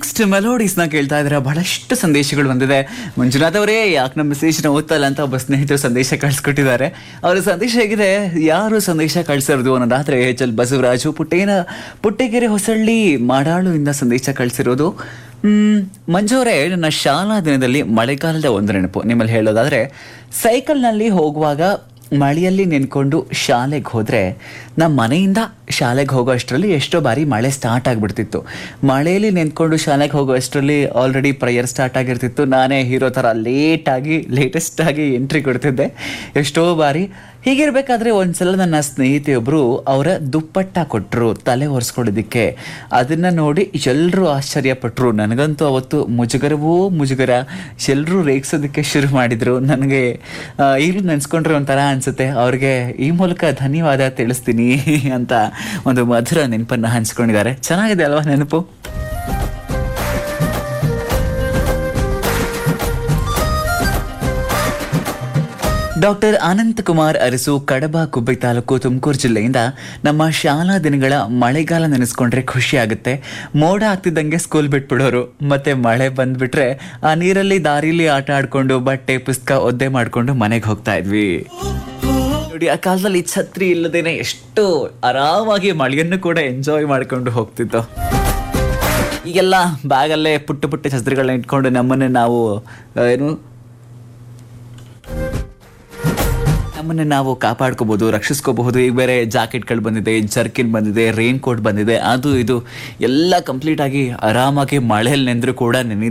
next ಮೆಲೋಡೀಸ್ನ ಕೇಳ್ತಾ ಇದ್ರೆ ಬಹಳಷ್ಟು ಸಂದೇಶಗಳು ಬಂದಿದೆ ಮಂಜುನಾಥ್ ಅವರೇ ಯಾಕೆ ನಮ್ಮ ಮೆಸೇಜ್ನ ಓದ್ತಲ್ಲ ಅಂತ ಒಬ್ಬ ಸ್ನೇಹಿತರು ಸಂದೇಶ ಕಳಿಸ್ಕೊಟ್ಟಿದ್ದಾರೆ ಅವರ ಸಂದೇಶ ಹೇಗಿದೆ ಯಾರು ಸಂದೇಶ ಕಳಿಸಿರೋದು ಅನ್ನೋದಾದ್ರೆ ಎಚ್ ಎಲ್ ಬಸವರಾಜು ಪುಟ್ಟೇನ ಪುಟ್ಟೆಗೆರೆ ಹೊಸಳ್ಳಿ ಮಾಡಾಳು ಇಂದ ಸಂದೇಶ ಕಳಿಸಿರೋದು ಹ್ಮ್, ಮಂಜು ಅವರೇ ನನ್ನ ಶಾಲಾ ದಿನದಲ್ಲಿ ಮಳೆಗಾಲದ ಒಂದು ನೆನಪು ನಿಮ್ಮಲ್ಲಿ ಹೇಳೋದಾದ್ರೆ ಸೈಕಲ್ನಲ್ಲಿ ಹೋಗುವಾಗ ಮಳೆಯಲ್ಲಿ ನೆನ್ಕೊಂಡು ಶಾಲೆಗೆ ಹೋದ್ರೆ ನಮ್ಮ ಮನೆಯಿಂದ ಶಾಲೆಗೆ ಹೋಗೋ ಅಷ್ಟರಲ್ಲಿ ಎಷ್ಟೋ ಬಾರಿ ಮಳೆ ಸ್ಟಾರ್ಟ್ ಆಗಿಬಿಡ್ತಿತ್ತು ಮಳೆಯಲ್ಲಿ ನೆನ್ಕೊಂಡು ಶಾಲೆಗೆ ಹೋಗೋ ಅಷ್ಟರಲ್ಲಿ ಆಲ್ರೆಡಿ ಪ್ರೇಯರ್ ಸ್ಟಾರ್ಟ್ ಆಗಿರ್ತಿತ್ತು ನಾನೇ ಹೀರೋ ಥರ ಲೇಟಾಗಿ ಲೇಟೆಸ್ಟ್ ಆಗಿ ಎಂಟ್ರಿ ಕೊಡ್ತಿದ್ದೆ ಎಷ್ಟೋ ಬಾರಿ ಹೀಗಿರ್ಬೇಕಾದ್ರೆ ಒಂದ್ಸಲ ನನ್ನ ಸ್ನೇಹಿತೆಯೊಬ್ಬರು ಅವರ ದುಪ್ಪಟ್ಟ ಕೊಟ್ಟರು ತಲೆ ಒರೆಸ್ಕೊಳ್ಳೋದಕ್ಕೆ ಅದನ್ನ ನೋಡಿ ಎಲ್ಲರೂ ಆಶ್ಚರ್ಯಪಟ್ಟರು ನನಗಂತೂ ಅವತ್ತು ಮುಜುಗರವೂ ಮುಜುಗರ ಎಲ್ಲರೂ ರೇಗಿಸೋದಕ್ಕೆ ಶುರು ಮಾಡಿದ್ರು ನನಗೆ ಈಗಲೂ ನೆನೆಸ್ಕೊಂಡ್ರೆ ಒಂಥರ ಅನ್ಸುತ್ತೆ ಅವ್ರಿಗೆ ಈ ಮೂಲಕ ಧನ್ಯವಾದ ತಿಳಿಸ್ತೀನಿ ಅಂತ ಒಂದು ಮಧುರ ನೆನಪನ್ನ ಹಂಚ್ಕೊಂಡಿದ್ದಾರೆ ಚೆನ್ನಾಗಿದೆ ಅಲ್ವಾ ನೆನಪು ಡಾಕ್ಟರ್ ಅನಂತ್ ಕುಮಾರ್ ಅರಸು ಕಡಬ ಕುಬ್ಬಿ ತಾಲೂಕು ತುಮಕೂರು ಜಿಲ್ಲೆಯಿಂದ ನಮ್ಮ ಶಾಲಾ ದಿನಗಳ ಮಳೆಗಾಲ ನೆನೆಸ್ಕೊಂಡ್ರೆ ಖುಷಿ ಆಗುತ್ತೆ ಮೋಡ ಆಗ್ತಿದ್ದಂಗೆ ಸ್ಕೂಲ್ ಬಿಟ್ಬಿಡೋರು ಮತ್ತೆ ಮಳೆ ಬಂದ್ಬಿಟ್ರೆ ಆ ನೀರಲ್ಲಿ ದಾರಿಲಿ ಆಟ ಆಡ್ಕೊಂಡು ಬಟ್ಟೆ ಪುಸ್ತಕ ಒದ್ದೆ ಮಾಡ್ಕೊಂಡು ಮನೆಗೆ ಹೋಗ್ತಾ ಇದ್ವಿ ನೋಡಿ ಆ ಕಾಲದಲ್ಲಿ ಛತ್ರಿ ಇಲ್ಲದೇನೆ ಎಷ್ಟು ಆರಾಮಾಗಿ ಮಳೆಯನ್ನು ಕೂಡ ಎಂಜಾಯ್ ಮಾಡ್ಕೊಂಡು ಹೋಗ್ತಿತ್ತು ಈಗೆಲ್ಲ ಬ್ಯಾಗಲ್ಲೇ ಪುಟ್ಟ ಪುಟ್ಟ ಛತ್ರಿಗಳನ್ನ ಇಟ್ಕೊಂಡು ನಮ್ಮನ್ನೇ ನಾವು ಆ, ಏನು ನಮ್ಮನ್ನ ನಾವು ಕಾಪಾಡ್ಕೋಬಹುದು ರಕ್ಷಿಸ್ಕೋಬಹುದು ಈಗ ಬೇರೆ ಜಾಕೆಟ್ಗಳು ಬಂದಿದೆ ಜರ್ಕಿನ್ ಬಂದಿದೆ ರೈನ್ ಕೋಟ್ ಬಂದಿದೆ ಅದು ಇದು ಎಲ್ಲ ಕಂಪ್ಲೀಟ್ ಆಗಿ ಆರಾಮಾಗಿ ಮಳೆಯಲ್ಲಿ ನೆಂದ್ರು ಕೂಡ ನೆನೆ